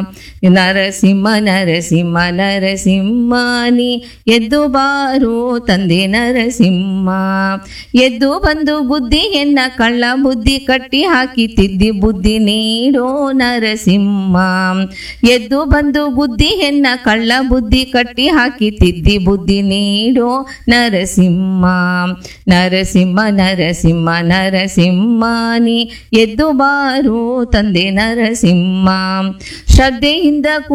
ನರಸಿಂಹ ನರಸಿಂಹ ನರಸಿಂಹನಿ ಎದ್ದು ಬಾರೋ ತಂದೆ ನರಸಿಂಹ ಎದ್ದು ಬಂದು ಬುದ್ಧಿಯನ್ನ ಕಳ್ಳ ಬುದ್ಧಿ ಕಟ್ಟಿ ಹಾಕಿ ತಿದ್ದಿ ಬುದ್ಧಿ ನೀಡೋ ನರಸಿಂಹ ಎದ್ದು ಬಂದು ಬುದ್ಧಿಯನ್ನ ಕಳ್ಳ ಬುದ್ಧಿ ಕಟ್ಟಿ ಹಾಕಿ ತಿದ್ದಿ ಬುದ್ಧಿ ನೀಡೋ ನರಸಿಂಹ ನರಸಿಂಹ ನರಸಿಂಹ ನರಸಿಂಹನಿ ಎದ್ದು ಬಾರೋ ತಂದೆ ನರಸಿಂಹ ಶ್ರದ್ಧೆಯಿಂದ